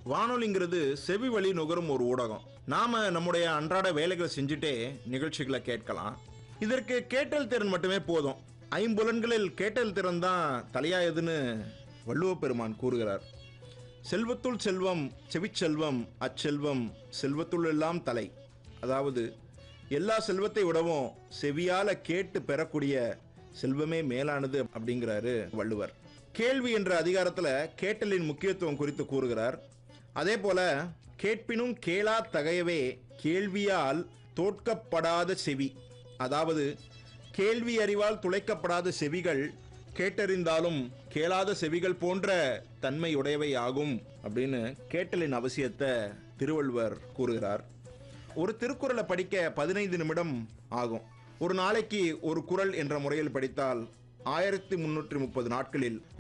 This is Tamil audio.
வானொலிங்கிறது செவி வழி நுகரும் ஒரு ஊடகம் நாம நம்முடைய அன்றாட வேலைகளை செஞ்சுட்டே நிகழ்ச்சிகளை கேட்கலாம் இதற்கு கேட்டல் திறன் மட்டுமே போதும் ஐம்புலன்களில் கேட்டல் திறன் தான் தலையாயதுன்னு வள்ளுவ பெருமான் கூறுகிறார் செல்வத்துள் செல்வம் செவிச்செல்வம் அச்செல்வம் செல்வத்துள் எல்லாம் தலை அதாவது எல்லா செல்வத்தை விடவும் செவியால கேட்டு பெறக்கூடிய செல்வமே மேலானது அப்படிங்கிறாரு வள்ளுவர் கேள்வி என்ற அதிகாரத்துல கேட்டலின் முக்கியத்துவம் குறித்து கூறுகிறார் அதே போல கேட்பினும் கேளா தகையவே கேள்வியால் தோற்கப்படாத செவி அதாவது கேள்வி அறிவால் துளைக்கப்படாத செவிகள் கேட்டறிந்தாலும் கேளாத செவிகள் போன்ற தன்மையுடையவை ஆகும் அப்படின்னு கேட்டலின் அவசியத்தை திருவள்ளுவர் கூறுகிறார் ஒரு திருக்குறளை படிக்க பதினைந்து நிமிடம் ஆகும் ஒரு நாளைக்கு ஒரு குறள் என்ற முறையில் படித்தால் ஆயிரத்தி முன்னூற்றி முப்பது நாட்களில்